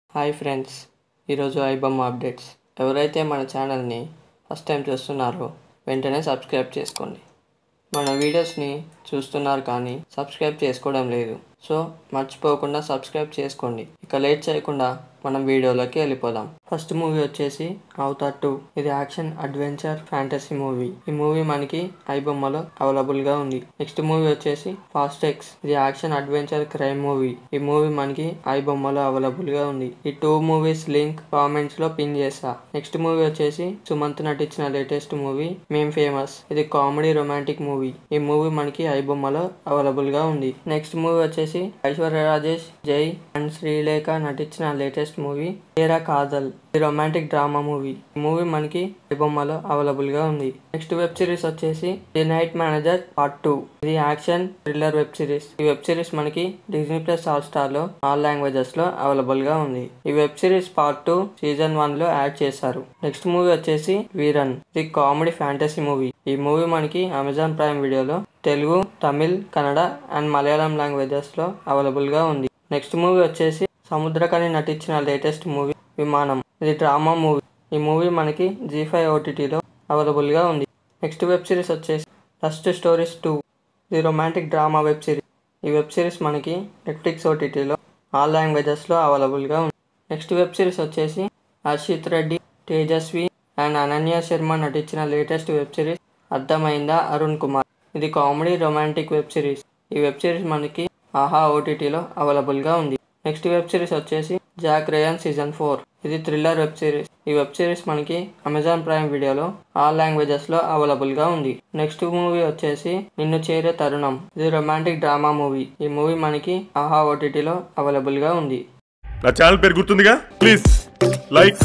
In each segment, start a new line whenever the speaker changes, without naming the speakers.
hi friends ఈరోజు iBomma updates ఎవరైతే మన ఛానల్ని ఫస్ట్ టైం చూస్తున్నారో వెంటనే సబ్స్క్రైబ్ చేసుకోండి మన వీడియోస్ని చూస్తున్నారు కానీ సబ్స్క్రైబ్ చేసుకోవడం లేదు సో మర్చిపోకుండా సబ్స్క్రైబ్ చేసుకోండి ఇక లేట్ చేయకుండా మనం వీడియోలోకి వెళ్ళిపోదాం ఫస్ట్ మూవీ వచ్చేసి అవతార్ టూ ఇది యాక్షన్ అడ్వెంచర్ ఫ్యాంటసీ మూవీ ఈ మూవీ మనకి ఐబొమ్మలో అవైలబుల్ గా ఉంది నెక్స్ట్ మూవీ వచ్చేసి ఫాస్ట్ ఎక్స్ ఇది యాక్షన్ అడ్వెంచర్ క్రైమ్ మూవీ ఈ మూవీ మనకి ఐబొమ్మలో అవైలబుల్ గా ఉంది ఈ టూ మూవీస్ లింక్ కామెంట్స్ లో పిన్ చేస్తా నెక్స్ట్ మూవీ వచ్చేసి సుమంత్ నటించిన లేటెస్ట్ మూవీ మేం ఫేమస్ ఇది కామెడీ రొమాంటిక్ మూవీ ఈ మూవీ మనకి ఐబొమ్మలో అవైలబుల్ గా ఉంది నెక్స్ట్ మూవీ వచ్చేసి ఐశ్వర్య రాజేష్ జై అండ్ శ్రీలేఖ నటించిన లేటెస్ట్ మూవీ తేరా కాజల్ ఇది రొమాంటిక్ డ్రామా మూవీ ఈ మూవీ మనకి ఐబొమ్మలో అవైలబుల్ గా ఉంది నెక్స్ట్ వెబ్ సిరీస్ వచ్చేసి the night manager part two ఇది యాక్షన్ థ్రిల్లర్ వెబ్ సిరీస్ ఈ వెబ్ సిరీస్ మనకి డిజ్నీ ప్లస్ హాట్ స్టార్ లో ఆల్ లాంగ్వేజెస్ లో అవైలబుల్ గా ఉంది ఈ web series part two season one లో యాడ్ చేశారు నెక్స్ట్ మూవీ వచ్చేసి వీరన్ ఇది కామెడీ ఫ్యాంటసీ మూవీ ఈ మూవీ మనకి అమెజాన్ ప్రైమ్ వీడియోలో తెలుగు తమిళ్ కన్నడ అండ్ మలయాళం లాంగ్వేజెస్ లో అవైలబుల్ గా ఉంది నెక్స్ట్ మూవీ వచ్చేసి సముద్రకని నటించిన లేటెస్ట్ మూవీ విమానం ఇది డ్రామా మూవీ ఈ మూవీ మనకి జీ ఫైవ్ ఓటీటీలో అవైలబుల్ గా ఉంది నెక్స్ట్ వెబ్ సిరీస్ వచ్చేసి ఫస్ట్ స్టోరీస్ టూ ఇది రొమాంటిక్ డ్రామా వెబ్ సిరీస్ ఈ వెబ్ సిరీస్ మనకి నెట్ఫ్లిక్స్ ఓటీటీలో ఆల్ లాంగ్వేజెస్లో అవైలబుల్గా ఉంది నెక్స్ట్ వెబ్ సిరీస్ వచ్చేసి హర్షిత్ రెడ్డి తేజస్వి అండ్ అనన్య శర్మ నటించిన latest web series Arthamainda Arun Kumar ఇది కామెడీ రొమాంటిక్ వెబ్ సిరీస్ ఈ వెబ్ సిరీస్ మనకి ఆహా ఓటీటీలో అవైలబుల్గా ఉంది నెక్స్ట్ వెబ్ సిరీస్ వచ్చేసి జాక్ రేయన్ సీజన్ ఫోర్ ఇది థ్రిల్లర్ వెబ్ సిరీస్ ఈ వెబ్ సిరీస్ మనకి అమెజాన్ ప్రైమ్ వీడియోలో ఆల్ లాంగ్వేజెస్ లో అవైలబుల్ గా ఉంది నెక్స్ట్ మూవీ వచ్చేసి నిన్ను చేరే తరుణం ఇది రొమాంటిక్ డ్రామా మూవీ ఈ మూవీ మనకి ఆహా ఓటీటీలో అవైలబుల్ గా ఉంది
నా ఛానల్ పేరు గుర్తుందిగా please like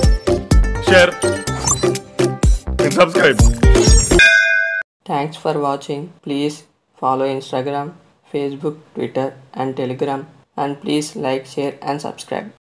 share and subscribe
thanks for watching please follow Instagram Facebook Twitter and Telegram and please like share and subscribe